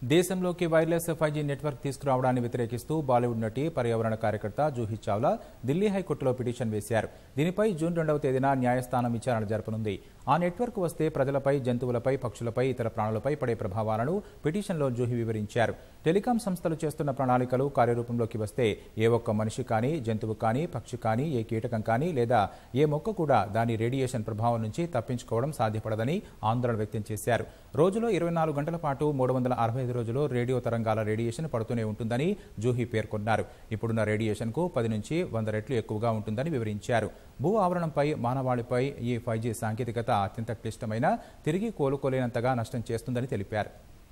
దేశంలోకి wireless five G network తీసుకురావడాన్ని వ్యతిరేకిస్తూ బాలీవుడ్ నటి పర్యావరణ కార్యకర్త జూహీ చావ్లా ఢిల్లీ హైకోర్టులో పిటిషన్ వేశారు దీనిపై జూన్ రెండవ తేదీన న్యాయస్థానం విచారణ జరపనుంది ఆ నెట్వర్క్ వస్తే ప్రజలపై జంతువులపై పక్షులపై ఇతర ప్రాణులపై పడే ప్రభావాలను పిటిషన్లో జూహీ వివరించారు టెలికాం సంస్థలు చేస్తున్న ప్రణాళికలు కార్యరూపంలోకి వస్తే ఏ ఒక్క మనిషి కానీ జంతువు కానీ పక్షి కానీ ఏ కీటకం కానీ లేదా ఏ మొక్క కూడా దాని రేడియేషన్ ప్రభావం నుంచి తప్పించుకోవడం సాధ్యపడదని ఆందోళన వ్యక్తం చేశారు రోజులో ఇరవై నాలుగు గంటల పాటు మూడు వందల అరవై ఐదు రోజులు రేడియో తరంగాల రేడియేషన్ పడుతూనే ఉంటుందని జూహీ పేర్కొన్నారు ఇప్పుడున్న రేడియేషన్కు పది నుంచి వంద రెట్లు ఎక్కువగా ఉంటుందని వివరించారు భూ ఆవరణంపై మానవాళిపై ఈ ఫైవ్ జీ సాంకేతికత అత్యంత క్లిష్టమైన తిరిగి కోలుకోలేనంతగా నష్టం చేస్తుందని తెలిపారు